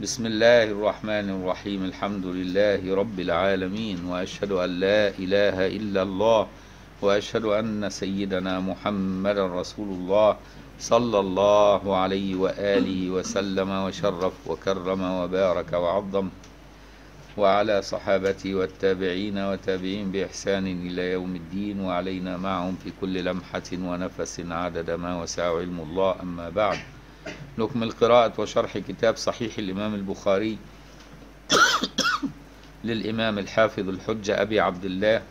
بسم الله الرحمن الرحيم الحمد لله رب العالمين واشهد ان لا اله الا الله واشهد ان سيدنا محمدا رسول الله صلى الله عليه واله وسلم وشرف وكرم وبارك وعظم وعلى صحابته والتابعين وتابعين باحسان الى يوم الدين وعلينا معهم في كل لمحه ونفس عدد ما وسع علم الله اما بعد نكمل قراءة وشرح كتاب صحيح الإمام البخاري للإمام الحافظ الحجة أبي عبد الله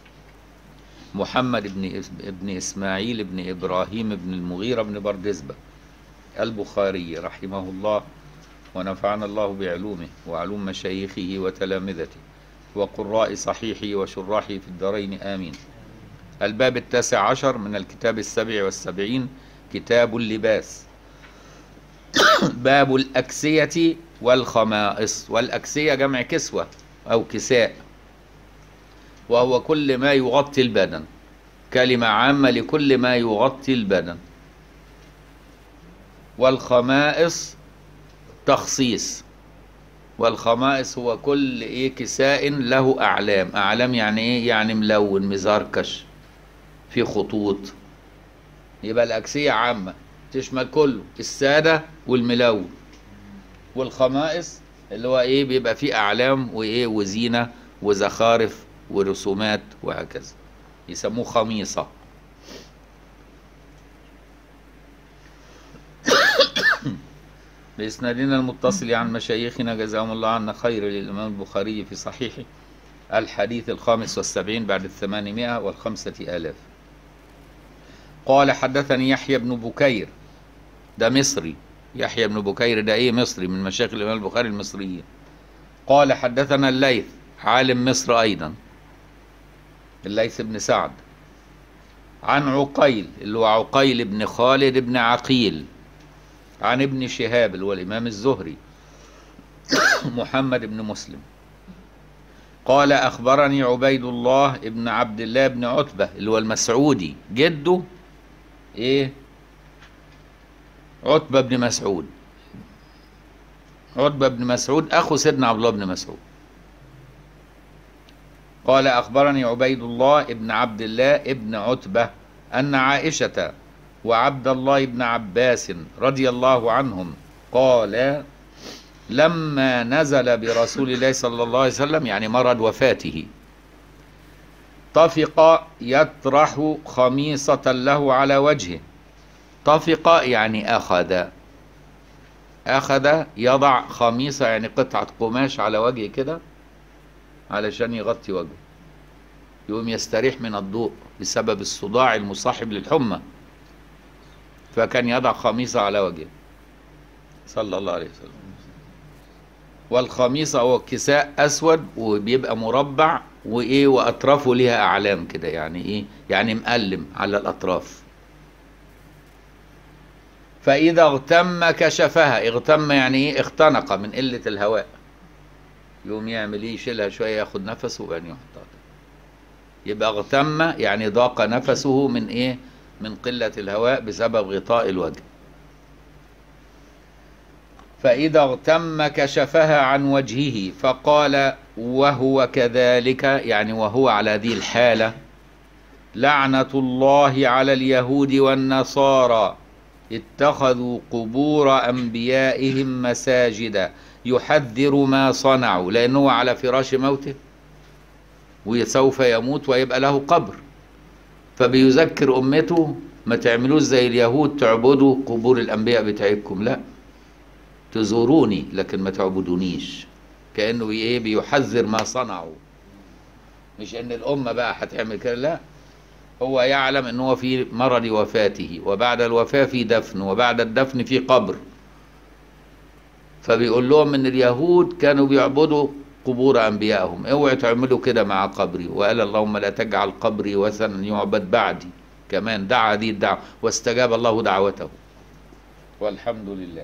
محمد بن ابن إسماعيل بن إبراهيم بن المغيرة بن بردزبة البخاري رحمه الله ونفعنا الله بعلومه وعلوم مشايخه وتلامذته وقراء صحيحه وشراحه في الدارين آمين الباب التاسع عشر من الكتاب السبع والسبعين كتاب اللباس باب الأكسية والخمائص والأكسية جمع كسوة أو كساء وهو كل ما يغطي البدن كلمة عامة لكل ما يغطي البدن والخمائص تخصيص والخمائص هو كل ايه كساء له اعلام اعلام يعني ايه يعني ملون مزركش في خطوط يبقى الاكسيه عامه تشمل كله السادة والملون والخمائص اللي هو ايه بيبقى فيه اعلام وايه وزينة وزخارف ورسومات وهكذا يسموه خميصة بإسنادنا المتصل عن مشايخنا جزاهم الله عنا خير للإمام البخاري في صحيحه الحديث الخامس والسبعين بعد الثمانمائة والخمسة آلاف قال حدثني يحيى بن بكير ده مصري يحيى بن بكير ده ايه مصري من مشايخ الامام البخاري المصريين قال حدثنا الليث عالم مصر ايضا الليث بن سعد عن عقيل اللي هو عقيل بن خالد بن عقيل عن ابن شهاب اللي هو الامام الزهري محمد بن مسلم قال اخبرني عبيد الله ابن عبد الله بن عتبه اللي هو المسعودي جده ايه عتبة بن مسعود عتبة بن مسعود أخو سيدنا عبد الله بن مسعود قال أخبرني عبيد الله ابن عبد الله ابن عتبة أن عائشة وعبد الله بن عباس رضي الله عنهم قال لما نزل برسول الله صلى الله عليه وسلم يعني مرض وفاته طفق يطرح خميصة له على وجهه طفق يعني أخذ أخذ يضع خميصة يعني قطعة قماش على وجهه كده علشان يغطي وجهه يقوم يستريح من الضوء بسبب الصداع المصاحب للحمى فكان يضع خميصة على وجهه صلى الله عليه وسلم والخميصة هو كساء أسود وبيبقى مربع وإيه وأطرافه ليها أعلام كده يعني إيه يعني مقلم على الأطراف فإذا اغتم كشفها اغتم يعني ايه اختنق من قلة الهواء يقوم يعمل ايه يشيلها شوية ياخد نفسه وبعدين يحطها يبقى اغتم يعني ضاق نفسه من ايه من قلة الهواء بسبب غطاء الوجه فإذا اغتم كشفها عن وجهه فقال وهو كذلك يعني وهو على ذي الحالة لعنة الله على اليهود والنصارى اتخذوا قبور أنبيائهم مساجدا يحذر ما صنعوا لأنه على فراش موته وسوف يموت ويبقى له قبر فبيذكر أمته ما تعملوش زي اليهود تعبدوا قبور الأنبياء بتاعتكم لا تزوروني لكن ما تعبدونيش كأنه ايه بيحذر ما صنعوا مش ان الأمة بقى هتعمل كده لا هو يعلم ان هو في مرض وفاته وبعد الوفاة في دفن وبعد الدفن في قبر فبيقول لهم ان اليهود كانوا بيعبدوا قبور انبيائهم اوعوا تعملوا كده مع قبري وقال اللهم لا تجعل قبري وثنا يعبد بعدي كمان دعا دي الدعوة واستجاب الله دعوته والحمد لله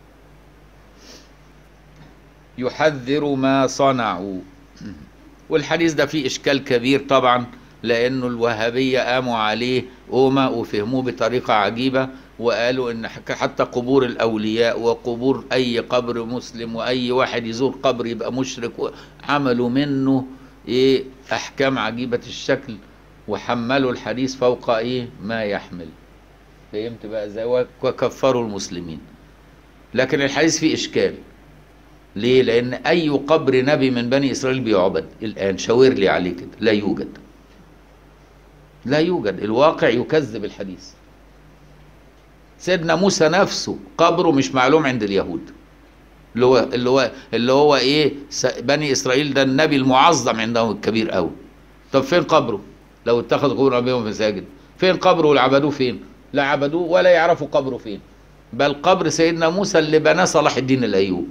يحذر ما صنعوا والحديث ده فيه اشكال كبير طبعا لانه الوهابيه قاموا عليه قومه وفهموه بطريقه عجيبه وقالوا ان حك- حتى قبور الاولياء وقبور اي قبر مسلم واي واحد يزور قبر يبقى مشرك عملوا منه ايه احكام عجيبه الشكل وحملوا الحديث فوق ايه ما يحمل فهمت بقى ازاي وكفروا المسلمين لكن الحديث فيه اشكال ليه لان اي قبر نبي من بني اسرائيل بيعبد الان شاور لي عليه كده لا يوجد لا يوجد الواقع يكذب الحديث سيدنا موسى نفسه قبره مش معلوم عند اليهود اللي هو اللي هو اللي هو ايه س- بني اسرائيل ده النبي المعظم عندهم الكبير قوي طب فين قبره لو اتخذوا قبور انبيائهم مساجد فين قبره واللي عبدوه فين لا عبدوه ولا يعرفوا قبره فين بل قبر سيدنا موسى اللي بناه صلاح الدين الايوبي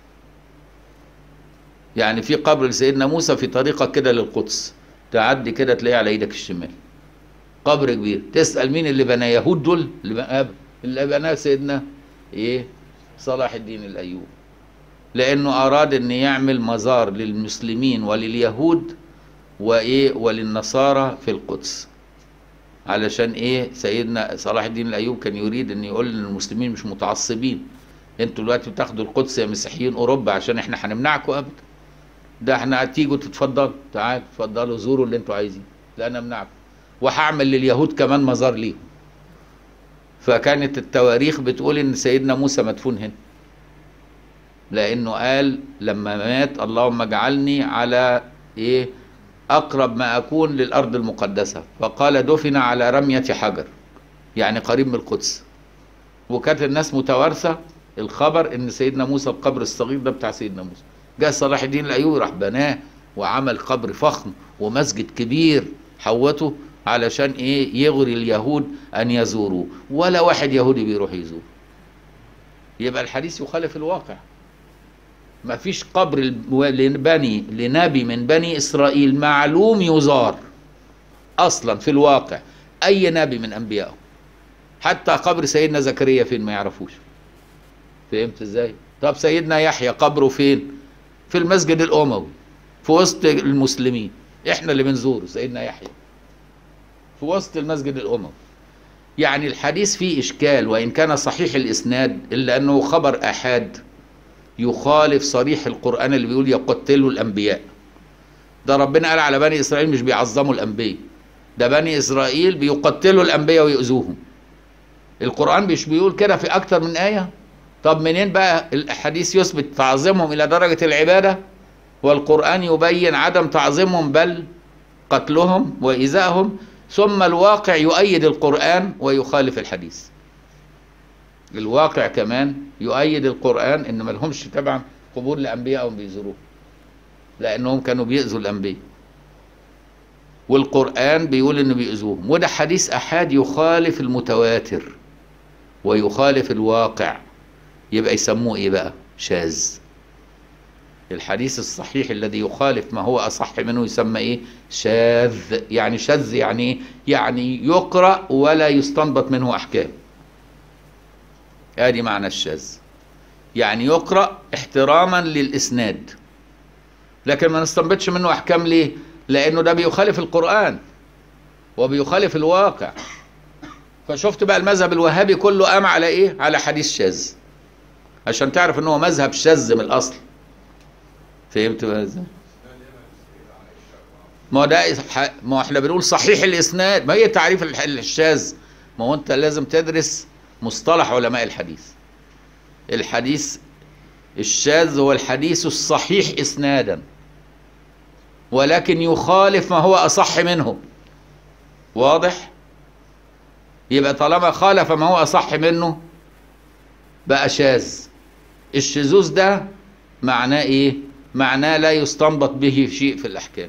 يعني في قبر لسيدنا موسى في طريقة كده للقدس تعدي كده تلاقيه على ايدك الشمال قبر كبير تسأل مين اللي بناه يهود دول اللي بناه اللي بناه سيدنا ايه صلاح الدين الايوبي لانه اراد ان يعمل مزار للمسلمين ولليهود وايه وللنصارى في القدس علشان ايه سيدنا صلاح الدين الايوبي كان يريد ان يقول للمسلمين مش متعصبين انتوا دلوقتي بتاخدوا القدس يا مسيحيين اوروبا عشان احنا هنمنعكم ابدا ده احنا هتيجوا تتفضلوا تعالوا اتفضلوا زوروا اللي انتوا عايزين لا انا امنعكم وهعمل لليهود كمان مزار ليهم فكانت التواريخ بتقول ان سيدنا موسى مدفون هنا لانه قال لما مات اللهم اجعلني على ايه اقرب ما اكون للارض المقدسه فقال دفن على رميه حجر يعني قريب من القدس وكانت الناس متوارثه الخبر ان سيدنا موسى القبر الصغير ده بتاع سيدنا موسى جاء صلاح الدين الايوبي راح بناه وعمل قبر فخم ومسجد كبير حوته علشان ايه يغري اليهود ان يزوروه ولا واحد يهودي بيروح يزور يبقى الحديث يخالف الواقع ما فيش قبر الب- لبني لنبي من بني اسرائيل معلوم يزار اصلا في الواقع اي نبي من انبيائه حتى قبر سيدنا زكريا فين ما يعرفوش فهمت ازاي طب سيدنا يحيى قبره فين في المسجد الاموي في وسط المسلمين احنا اللي بنزوره سيدنا يحيى في وسط المسجد الاموي يعني الحديث فيه اشكال وان كان صحيح الاسناد الا انه خبر احاد يخالف صريح القران اللي بيقول يقتلوا الانبياء ده ربنا قال على بني اسرائيل مش بيعظموا الانبياء ده بني اسرائيل بيقتلوا الانبياء ويؤذوهم القران مش بيقول كده في اكتر من ايه طب منين بقى الحديث يثبت تعظيمهم الى درجه العباده والقران يبين عدم تعظيمهم بل قتلهم وايذائهم ثم الواقع يؤيد القران ويخالف الحديث الواقع كمان يؤيد القران ان ما لهمش طبعا قبور لانبيائهم بيزوروه لانهم كانوا بيؤذوا الانبياء والقران بيقول انه بيؤذوهم وده حديث احاد يخالف المتواتر ويخالف الواقع يبقى يسموه ايه بقى شاذ الحديث الصحيح الذي يخالف ما هو اصح منه يسمى ايه شاذ يعني شاذ يعني ايه يعني يقرا ولا يستنبط منه احكام ادي معنى الشاذ يعني يقرا احتراما للاسناد لكن ما نستنبطش منه احكام ليه لانه ده بيخالف القران وبيخالف الواقع فشفت بقى المذهب الوهابي كله قام على ايه على حديث شاذ عشان تعرف ان هو مذهب شاذ من الاصل فهمت بقى ازاي ما هو ده ح- ما هو احنا بنقول صحيح الاسناد ما هي تعريف الح- الشاذ ما هو انت لازم تدرس مصطلح علماء الحديث الحديث الشاذ هو الحديث الصحيح اسنادا ولكن يخالف ما هو اصح منه واضح يبقى طالما خالف ما هو اصح منه بقى شاذ الشذوذ ده معناه ايه معناه لا يستنبط به شيء في الاحكام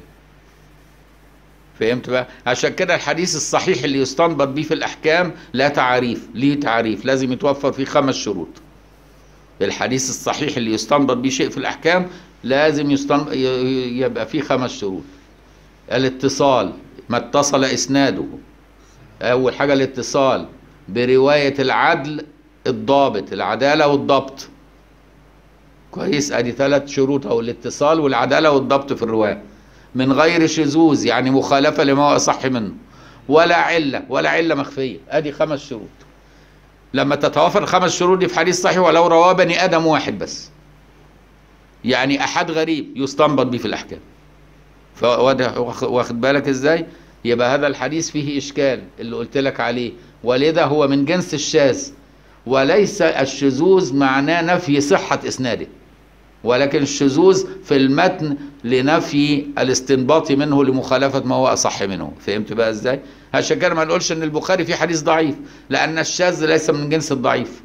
فهمت بقى عشان كده الحديث الصحيح اللي يستنبط به في الاحكام لا تعريف ليه تعريف لازم يتوفر فيه خمس شروط الحديث الصحيح اللي يستنبط به شيء في الاحكام لازم يستنبط يبقى فيه خمس شروط الاتصال ما اتصل اسناده اول حاجه الاتصال بروايه العدل الضابط العداله والضبط كويس ادي ثلاث شروط او الاتصال والعداله والضبط في الروايه من غير شذوذ يعني مخالفه لما هو اصح منه ولا عله ولا عله مخفيه ادي خمس شروط لما تتوافر الخمس شروط دي في حديث صحيح ولو رواه بني ادم واحد بس يعني احد غريب يستنبط به في الاحكام فواضح واخد بالك ازاي يبقى هذا الحديث فيه اشكال اللي قلت لك عليه ولذا هو من جنس الشاذ وليس الشذوذ معناه نفي صحة اسناده ولكن الشذوذ في المتن لنفي الاستنباط منه لمخالفة ما هو أصح منه فهمت بقى ازاي عشان كده ما نقولش ان البخاري فيه حديث ضعيف لأن الشاذ ليس من جنس الضعيف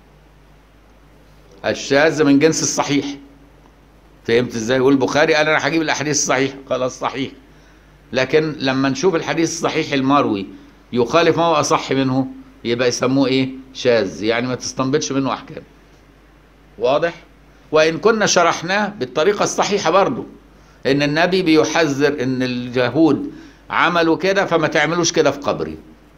الشاذ من جنس الصحيح فهمت ازاي يقول البخاري قال انا هجيب الاحاديث الصحيح خلاص صحيح لكن لما نشوف الحديث الصحيح المروي يخالف ما هو اصح منه يبقى يسموه ايه شاذ يعني ما تستنبطش منه احكام واضح وان كنا شرحناه بالطريقه الصحيحه برضه ان النبي بيحذر ان اليهود عملوا كده فما تعملوش كده في قبري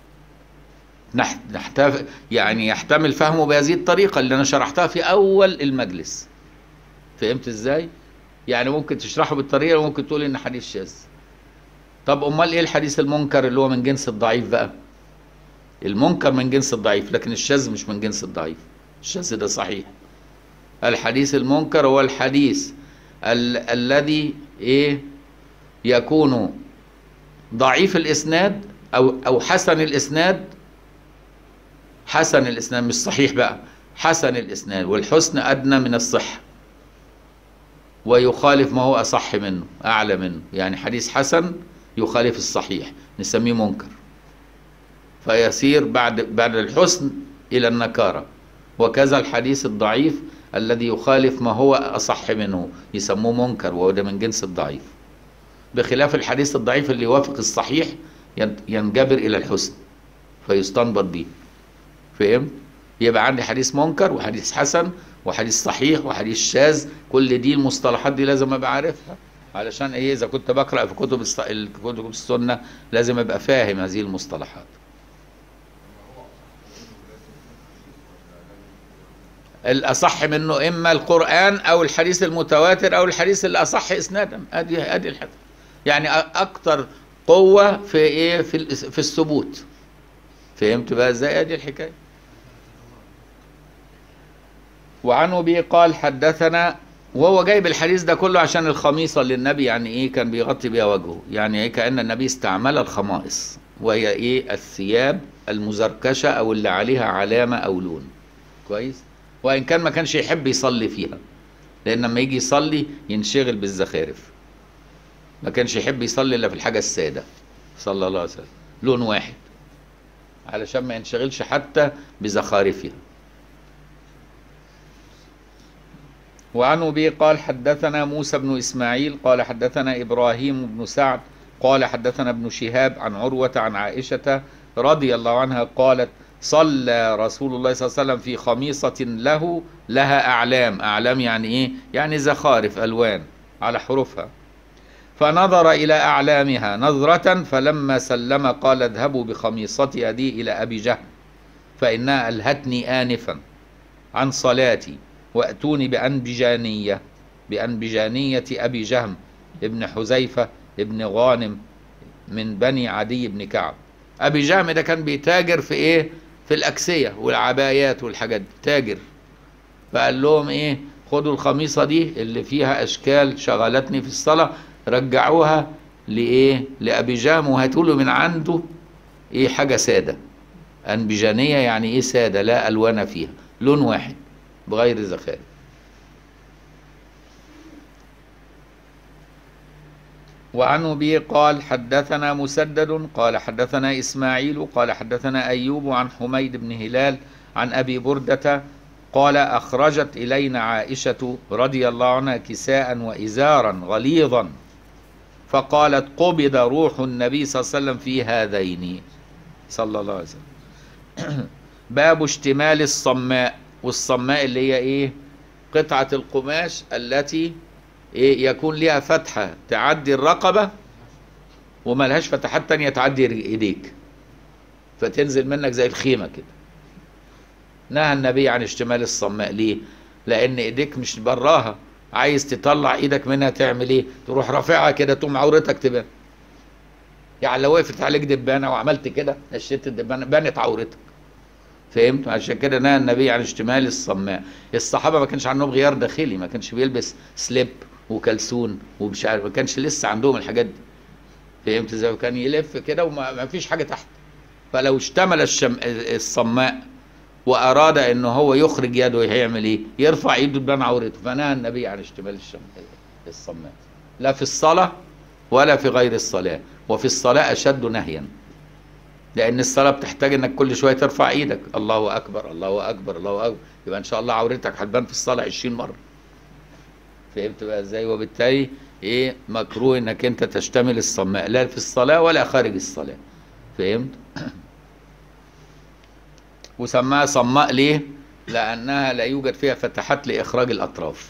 نحتف يعني يحتمل فهمه بهذه الطريقه اللي انا شرحتها في اول المجلس فهمت ازاي يعني ممكن تشرحه بالطريقه وممكن تقول ان حديث شاذ طب امال ايه الحديث المنكر اللي هو من جنس الضعيف بقى المنكر من جنس الضعيف لكن الشاذ مش من جنس الضعيف الشاذ ده صحيح الحديث المنكر هو الحديث ال الذي ايه يكون ضعيف الاسناد او او حسن الاسناد حسن الاسناد مش صحيح بقى حسن الاسناد والحسن ادنى من الصحه ويخالف ما هو اصح منه اعلى منه يعني حديث حسن يخالف الصحيح نسميه منكر فيسير بعد بعد الحسن الى النكاره وكذا الحديث الضعيف الذي يخالف ما هو اصح منه يسموه منكر وهو ده من جنس الضعيف بخلاف الحديث الضعيف اللي يوافق الصحيح ينجبر الى الحسن فيستنبط به فهمت يبقى عندي حديث منكر وحديث حسن وحديث صحيح وحديث شاذ كل دي المصطلحات دي لازم ابقى عارفها علشان ايه اذا كنت بقرا في كتب الص... كتب السنه لازم ابقى فاهم هذه المصطلحات الاصح منه اما القران او الحديث المتواتر او الحديث اللي اصح اسنادا ادي ادي الحديث يعني اكتر قوه في ايه في في الثبوت فهمت بقى ازاي ادي الحكايه وعن ابي قال حدثنا وهو جايب الحديث ده كله عشان الخميصه اللي النبي يعني ايه كان بيغطي بيها وجهه يعني ايه كان النبي استعمل الخمائص وهي ايه الثياب المزركشه او اللي عليها علامه او لون كويس وان كان ما كانش يحب يصلي فيها لان لما يجي يصلي ينشغل بالزخارف ما كانش يحب يصلي الا في الحاجه الساده صلى الله عليه وسلم لون واحد علشان ما ينشغلش حتى بزخارفها وعن أبي قال حدثنا موسى بن إسماعيل قال حدثنا إبراهيم بن سعد قال حدثنا ابن شهاب عن عروة عن عائشة رضي الله عنها قالت صلى رسول الله صلى الله عليه وسلم في خميصة له لها أعلام أعلام يعني إيه؟ يعني زخارف ألوان على حروفها فنظر إلى أعلامها نظرة فلما سلم قال اذهبوا بخميصتي هذه إلى أبي جهل فإنها ألهتني آنفا عن صلاتي وأتوني بأنبجانية بأنبجانية أبي جهم ابن حذيفة ابن غانم من بني عدي بن كعب أبي جهم ده كان بيتاجر في إيه في الأكسية والعبايات والحاجات دي تاجر فقال لهم إيه خدوا الخميصة دي اللي فيها أشكال شغلتني في الصلاة رجعوها لإيه لأبي جهم وهاتوا له من عنده إيه حاجة سادة أنبجانية يعني إيه سادة لا ألوان فيها لون واحد بغير زخارف وعن أبي قال حدثنا مسدد قال حدثنا إسماعيل قال حدثنا أيوب عن حميد بن هلال عن أبي بردة قال أخرجت إلينا عائشة رضي الله عنها كساء وإزارا غليظا فقالت قبض روح النبي صلى الله عليه وسلم في هذين صلى الله عليه وسلم باب اشتمال الصماء والصماء اللي هي ايه قطعة القماش التي إيه يكون لها فتحة تعدي الرقبة وما لهاش فتحات تانية تعدي ايديك فتنزل منك زي الخيمة كده نهى النبي عن اشتمال الصماء ليه لان ايديك مش براها عايز تطلع ايدك منها تعمل ايه تروح رافعها كده تقوم عورتك تبان يعني لو وقفت عليك دبانه وعملت كده نشيت الدبانه بانت عورتك فهمت عشان كده نهى النبي عن اشتمال الصماء الصحابه ما كانش عندهم غيار داخلي ما كانش بيلبس سليب وكلسون ومش عارف ما كانش لسه عندهم الحاجات دي فهمت ازاي كان يلف كده وما ما فيش حاجه تحت فلو اشتمل الشم... الصماء واراد ان هو يخرج يده هيعمل ايه يرفع ايده تبان عورته فنهى النبي عن اشتمال الشم... الصماء لا في الصلاه ولا في غير الصلاه وفي الصلاه اشد نهيا لان الصلاه بتحتاج انك كل شويه ترفع ايدك الله اكبر الله اكبر الله اكبر يبقى ان شاء الله عورتك هتبان في الصلاه 20 مره فهمت بقى ازاي وبالتالي ايه مكروه انك انت تشتمل الصماء لا في الصلاه ولا خارج الصلاه فهمت وسماها صماء ليه لانها لا يوجد فيها فتحات لاخراج الاطراف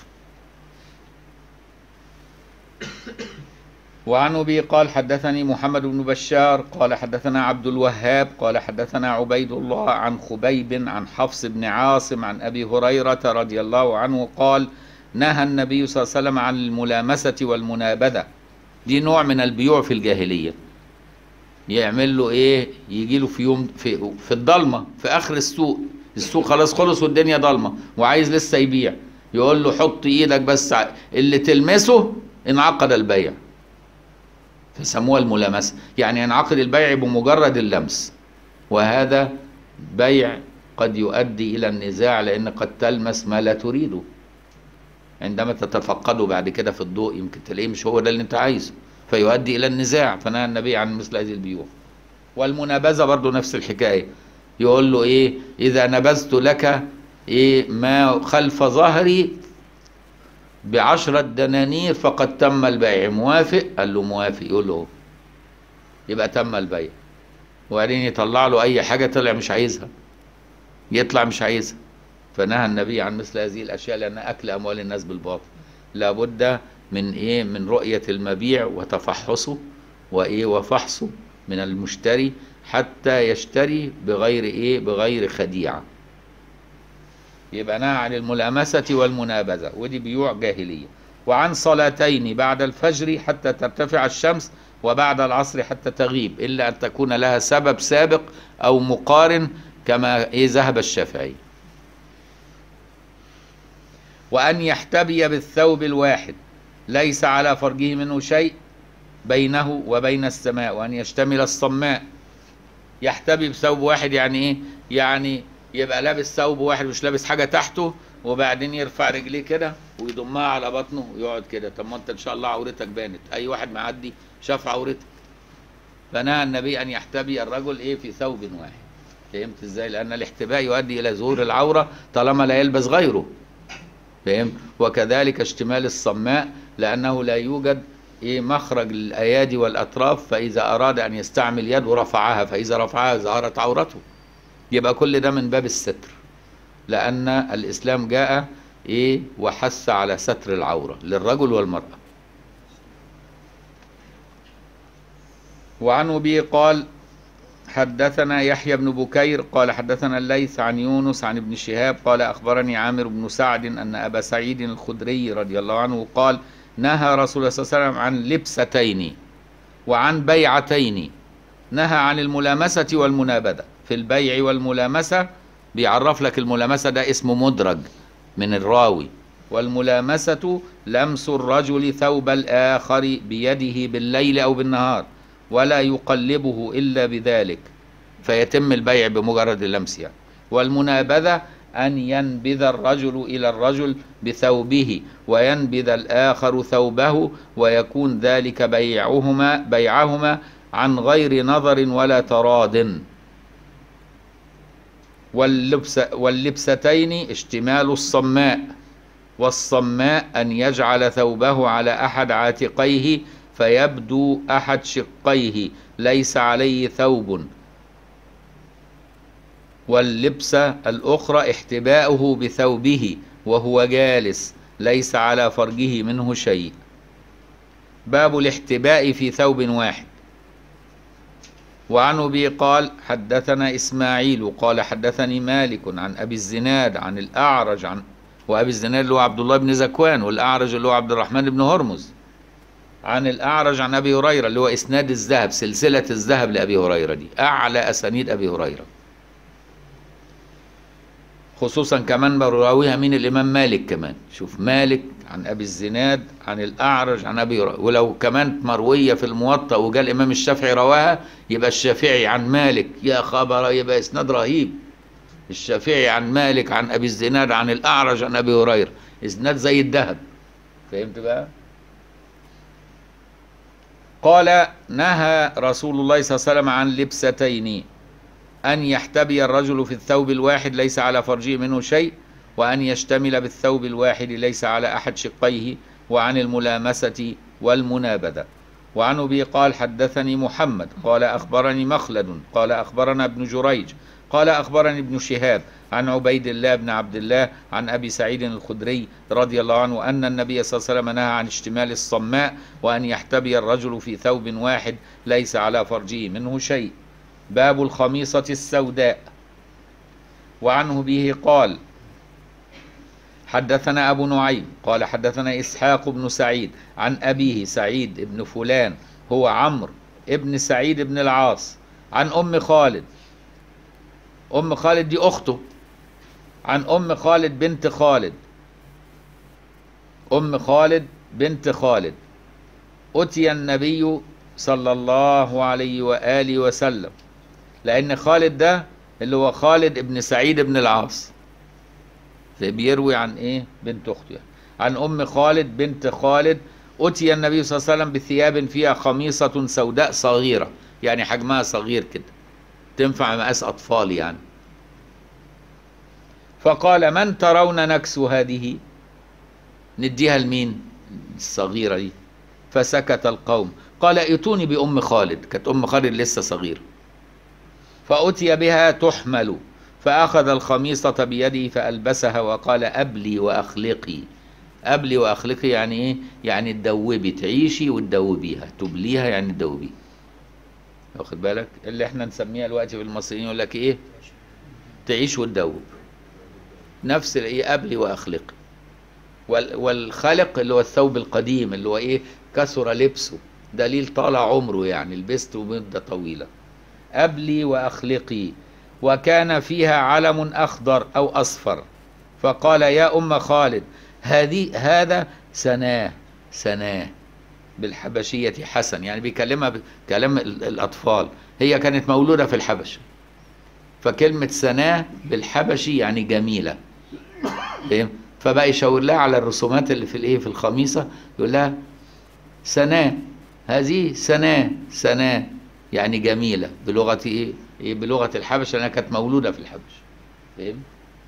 وعن ابي قال حدثني محمد بن بشار قال حدثنا عبد الوهاب قال حدثنا عبيد الله عن خبيب عن حفص بن عاصم عن ابي هريره رضي الله عنه قال نهى النبي صلى الله عليه وسلم عن الملامسه والمنابذه دي نوع من البيوع في الجاهليه يعمل له ايه يجي له في يوم في في الضلمه في اخر السوق السوق خلاص خلص والدنيا ضلمه وعايز لسه يبيع يقول له حط ايدك بس ع- اللي تلمسه انعقد البيع فسموها الملامسه يعني ينعقد البيع بمجرد اللمس وهذا بيع قد يؤدي الى النزاع لان قد تلمس ما لا تريده عندما تتفقده بعد كده في الضوء يمكن تلاقيه مش هو ده اللي انت عايزه فيؤدي الى النزاع فنهى النبي عن مثل هذه البيوع والمنابذه برضو نفس الحكايه يقول له ايه اذا نبذت لك ايه ما خلف ظهري بعشرة دنانير فقد تم البيع موافق قال له موافق يقول له يبقى تم البيع وبعدين يطلع له اي حاجه طلع مش عايزها يطلع مش عايزها فنهى النبي عن مثل هذه الاشياء لانها اكل اموال الناس بالباطل لابد من ايه من رؤيه المبيع وتفحصه وايه وفحصه من المشتري حتى يشتري بغير ايه بغير خديعه يبقى نهى عن الملامسه والمنابذه ودي بيوع جاهليه وعن صلاتين بعد الفجر حتى ترتفع الشمس وبعد العصر حتى تغيب الا ان تكون لها سبب سابق او مقارن كما ايه ذهب الشافعي وأن يحتبي بالثوب الواحد ليس على فرجه منه شيء بينه وبين السماء وأن يشتمل الصماء يحتبي بثوب واحد يعني إيه؟ يعني يبقى لابس ثوب واحد مش لابس حاجة تحته وبعدين يرفع رجليه كده ويضمها على بطنه ويقعد كده طب ما انت ان شاء الله عورتك بانت اي واحد معدي شاف عورتك فنهى النبي ان يحتبي الرجل ايه في ثوب واحد فهمت ازاي لان الاحتباء يؤدي الى ظهور العوره طالما لا يلبس غيره فهم وكذلك اشتمال الصماء لأنه لا يوجد إيه مخرج للأيادي والأطراف فإذا أراد أن يستعمل يده رفعها فإذا رفعها ظهرت عورته يبقى كل ده من باب الستر لأن الإسلام جاء إيه وحث على ستر العورة للرجل والمرأة وعن أبي قال حدثنا يحيى بن بكير قال حدثنا الليث عن يونس عن ابن شهاب قال أخبرني عامر بن سعد أن أبا سعيد الخدري رضي الله عنه قال نهى رسول الله صلى الله عليه وسلم عن لبستين وعن بيعتين نهى عن الملامسة والمنابذة في البيع والملامسة بيعرف لك الملامسة ده اسمه مدرج من الراوي والملامسة لمس الرجل ثوب الآخر بيده بالليل أو بالنهار ولا يقلبه إلا بذلك فيتم البيع بمجرد اللمس يعني والمنابذة أن ينبذ الرجل إلى الرجل بثوبه وينبذ الآخر ثوبه ويكون ذلك بيعهما بيعهما عن غير نظر ولا تراض واللبس واللبستين اشتمال الصماء والصماء أن يجعل ثوبه على أحد عاتقيه فيبدو أحد شقيه ليس عليه ثوب واللبسة الأخرى احتباؤه بثوبه وهو جالس ليس على فرجه منه شيء باب الاحتباء في ثوب واحد وعن أبي قال حدثنا إسماعيل قال حدثني مالك عن أبي الزناد عن الأعرج عن وأبي الزناد اللي هو عبد الله بن زكوان والأعرج اللي هو عبد الرحمن بن هرمز عن الأعرج عن أبي هريرة اللي هو إسناد الذهب سلسلة الذهب لأبي هريرة دي أعلى أسانيد أبي هريرة خصوصا كمان براويها مين الامام مالك كمان شوف مالك عن ابي الزناد عن الاعرج عن ابي هريرة. ولو كمان مرويه في الموطأ وجاء الامام الشافعي رواها يبقى الشافعي عن مالك يا خبر يبقى اسناد رهيب الشافعي عن مالك عن ابي الزناد عن الاعرج عن ابي هريره اسناد زي الذهب فهمت بقى قال نهى رسول الله صلى الله عليه وسلم عن لبستين أن يحتبي الرجل في الثوب الواحد ليس على فرجه منه شيء وأن يشتمل بالثوب الواحد ليس على أحد شقيه وعن الملامسة والمنابذة وعن أبي قال حدثني محمد قال أخبرني مخلد قال أخبرنا ابن جريج قال أخبرني ابن شهاب عن عبيد الله بن عبد الله عن أبي سعيد الخدري رضي الله عنه أن النبي صلى الله عليه وسلم نهى عن اشتمال الصماء وأن يحتبي الرجل في ثوب واحد ليس على فرجه منه شيء باب الخميصة السوداء وعنه به قال حدثنا أبو نعيم قال حدثنا إسحاق بن سعيد عن أبيه سعيد بن فلان هو عمرو ابن سعيد بن العاص عن أم خالد أم خالد دي أخته عن أم خالد بنت خالد أم خالد بنت خالد أتي النبي صلى الله عليه وآله وسلم لأن خالد ده اللي هو خالد ابن سعيد بن العاص بيروي عن إيه بنت أخته يعني. عن أم خالد بنت خالد أتي النبي صلى الله عليه وسلم بثياب فيها خميصة سوداء صغيرة يعني حجمها صغير كده تنفع مقاس أطفال يعني فقال من ترون نكس هذه نديها لمين الصغيرة دي فسكت القوم قال ائتوني بأم خالد كانت أم خالد لسه صغيرة فأتي بها تحمل فأخذ الخميصة بيده فألبسها وقال أبلي وأخلقي أبلي وأخلقي يعني إيه؟ يعني تدوبي تعيشي وتدوبيها تبليها يعني تدوبيها واخد بالك اللي احنا نسميها دلوقتي في المصريين يقول لك ايه تعيش وتدوب نفس الايه أبلي وأخلقي وال والخلق اللي هو الثوب القديم اللي هو ايه كسر لبسه دليل طال عمره يعني لبسته مدة طويلة أبلي وأخلقي وكان فيها علم أخضر أو أصفر فقال يا أم خالد هذه هذا سناه سناه بالحبشية حسن يعني بيكلمها بكلام الأطفال هي كانت مولودة في الحبشة فكلمة سناه بالحبشي يعني جميلة فاهم فبقى يشاور لها على الرسومات اللي في الايه في الخميصة يقول لها سناه هذه سناه سناه يعني جميلة بلغة ايه إيه بلغة الحبشة لأنها كانت مولودة في الحبشة فاهم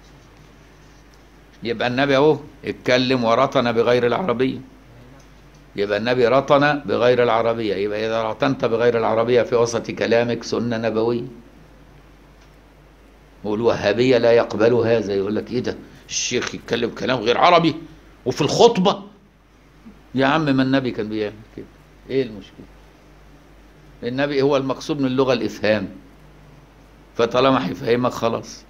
يبقى النبي اهو اتكلم ورطن بغير العربية يبقى النبي رطن بغير العربية يبقى إذا رطنت بغير العربية في وسط كلامك سنة نبوية والوهابية لا يقبل هذا يقول لك إيه ده الشيخ يتكلم كلام غير عربي وفي الخطبة يا عم ما النبي كان بيعمل كده إيه المشكلة النبي هو المقصود من اللغة الإفهام فطالما هيفهمك خلاص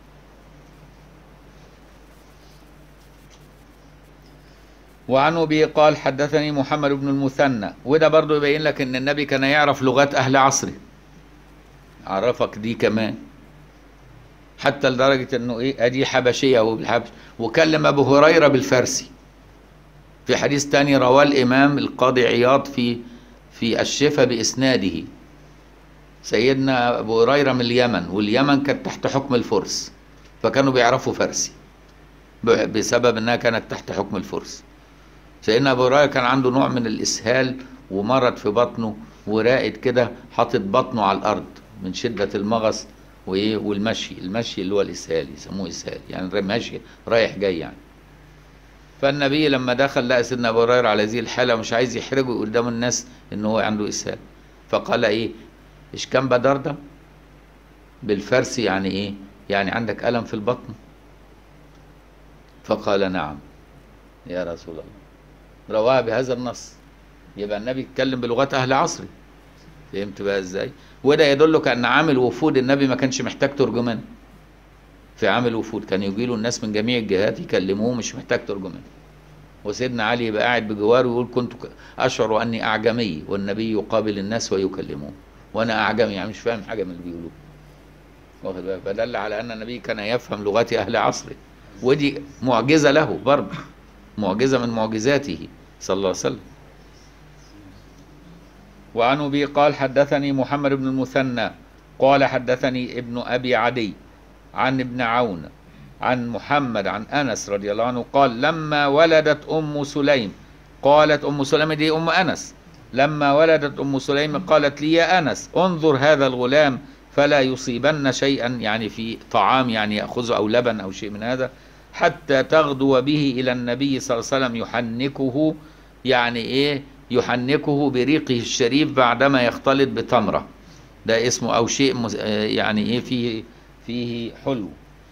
وعنه به قال حدثني محمد بن المثنى وده برضو يبين لك ان النبي كان يعرف لغات اهل عصره عرفك دي كمان حتى لدرجة انه ايه ادي حبشية هو بالحبش وكلم ابو هريرة بالفارسي في حديث تاني رواه الامام القاضي عياض في في الشفا باسناده سيدنا ابو هريرة من اليمن واليمن كانت تحت حكم الفرس فكانوا بيعرفوا فارسي بسبب انها كانت تحت حكم الفرس سيدنا ابو هريره كان عنده نوع من الاسهال ومرض في بطنه وراقد كده حاطط بطنه على الارض من شده المغص وايه والمشي المشي اللي هو الاسهال يسموه اسهال يعني ماشي رايح جاي يعني فالنبي لما دخل لقى سيدنا ابو هريره على هذه الحاله مش عايز يحرجه قدام الناس ان هو عنده اسهال فقال ايه ايش كان بدردة بالفارسي يعني ايه يعني عندك الم في البطن فقال نعم يا رسول الله رواها بهذا النص يبقى النبي اتكلم بلغات اهل عصره فهمت بقى ازاي وده يدلك ان عامل وفود النبي ما كانش محتاج ترجمان في عامل وفود كان يجي له الناس من جميع الجهات يكلموه مش محتاج ترجمان وسيدنا علي يبقى قاعد بجواره ويقول كنت اشعر اني اعجمي والنبي يقابل الناس ويكلموه وانا اعجمي يعني مش فاهم حاجه من اللي بيقولوه واخد بالك فدل على ان النبي كان يفهم لغات اهل عصره ودي معجزة له برضه معجزة من معجزاته صلى الله عليه وسلم وعن أبي قال حدثني محمد بن المثنى قال حدثني ابن أبي عدي عن ابن عون عن محمد عن أنس رضي الله عنه قال لما ولدت أم سليم قالت أم سليم دي أم أنس لما ولدت أم سليم قالت لي يا أنس انظر هذا الغلام فلا يصيبن شيئا يعني في طعام يعني يأخذه أو لبن أو شيء من هذا حتى تغدو به إلى النبي صلى الله عليه وسلم يحنكه يعني إيه يحنكه بريقه الشريف بعدما يختلط بتمرة ده اسمه أو شيء مس- آه يعني إيه فيه فيه حلو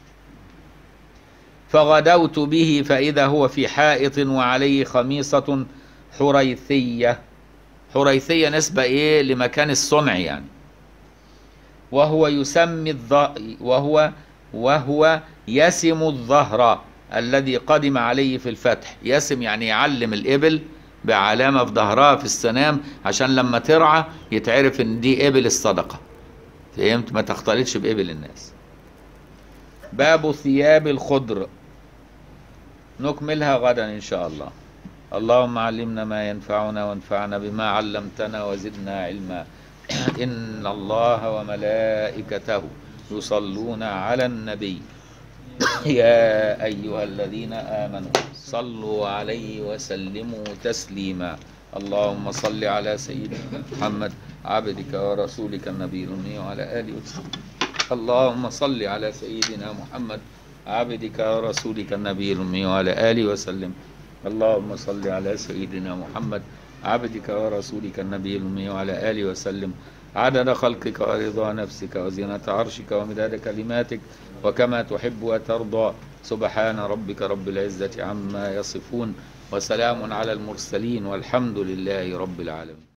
فغدوت به فإذا هو في حائط وعليه خميصة حريثية حريثية نسبة إيه لمكان الصنع يعني وهو يسمي الظ... وهو وهو يسم الظهر الذي قدم عليه في الفتح يسم يعني يعلم الإبل بعلامة في ظهرها في السنام عشان لما ترعى يتعرف ان دي إبل الصدقة فهمت ما تختلطش بإبل الناس باب ثياب الخضر نكملها غدا إن شاء الله اللهم علمنا ما ينفعنا وانفعنا بما علمتنا وزدنا علما إن الله وملائكته يصلون على النبي يا أيها الذين آمنوا صلوا عليه وسلموا تسليما اللهم صل على سيدنا محمد عبدك ورسولك النبي الأمي وعلى آله وسلم اللهم صل على سيدنا محمد عبدك ورسولك النبي الأمي وعلى آله وسلم اللهم صل على سيدنا محمد عبدك ورسولك النبي الأمي وعلى آله وسلم عدد خلقك ورضا نفسك وزينة عرشك ومداد كلماتك وكما تحب وترضى سبحان ربك رب العزة عما يصفون وسلام على المرسلين والحمد لله رب العالمين